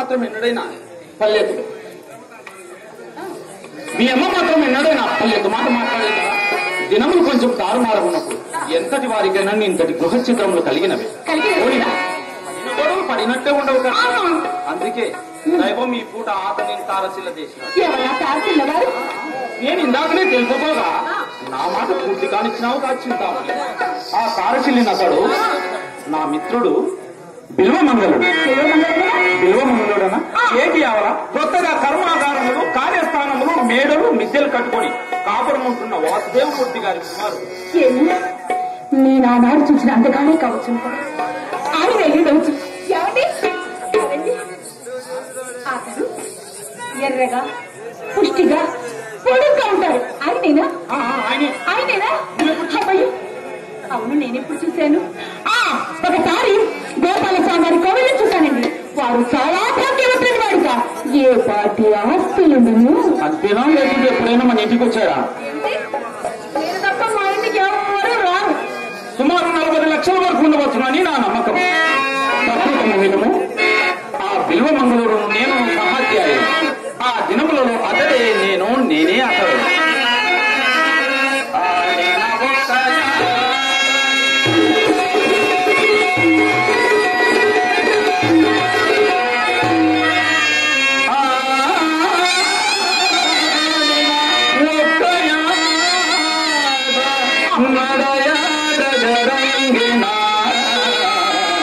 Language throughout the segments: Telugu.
మాత్రం ఎన్నడైనా పల్లెత్తు మీ అమ్మ మాత్రం ఎన్నడైనా పల్లెత్తు మాట మాట్లాడేదా దినములు కొంచెం తారుమారుగున్నప్పుడు ఎంతటి వారికైనా ఇంతటి గృహ చిత్రములు కలిగినవి కలిగినవి. పోయినా, పడిన గొడవలు పడినట్టే ఉండవు కదా అవును. అందుకే దైవం ఈ పూట ఆతని తారశిల చేసిన ఎవరా తారసిల్ల వారు నేను ఇందాకనే తెలుసుకోగా నా మాట పూర్తి కానిచ్చినావు కాచింతామని ఆ తారశిల్లి నతడు నా మిత్రుడు బిల్వమంగళుడు బిల్వమంగళుడనా ఏటి అవల కొత్తగా కర్మాగారములు కార్యస్థానములు మేడలు మిద్దెలు కట్టుకొని కాపురం ఉంటున్న వాసుదేవమూర్తి గారి కుమారుడు ఏమి నేను ఆనాడు చూసిన అందగానే కావచ్చు ఆయన వెళ్ళిడవచ్చు ఏమండి రండి. అతను ఎర్రగా పుష్టిగా పొడుగ్గా ఉంటారు ఆయనేనా ఆ, ఆ, ఆయనే ఆయనేనా అమ్మయ్య. అవును నేను ఎప్పుడు చూశాను ఆ ఒకసారి గోపాలస్వామి గారి కోవిల్లో చూశానండి వారు చాలా భాగ్యవంతుని వాడుగా ఏ పాటి ఆస్తులుండును అంతేనా లేకుంటే ఎప్పుడైనా మన ఇంటికి వచ్చాడా ఏంటి? నేను తప్ప మా ఇంటికి ఎవరు రారు సుమారు నలభై లక్షల వరకు ఉండవచ్చునని నా నమ్మకం ప్రస్తుతము వినము ఆ బిల్వమంగళూరు నేను సహాధ్యాయుడు ఆ దినములలో అతడే నేను నేనే అతడు ఆడిన ఒక్కనాడు ఒక్కనాడు నడయాడ జరంగిన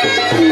ఆ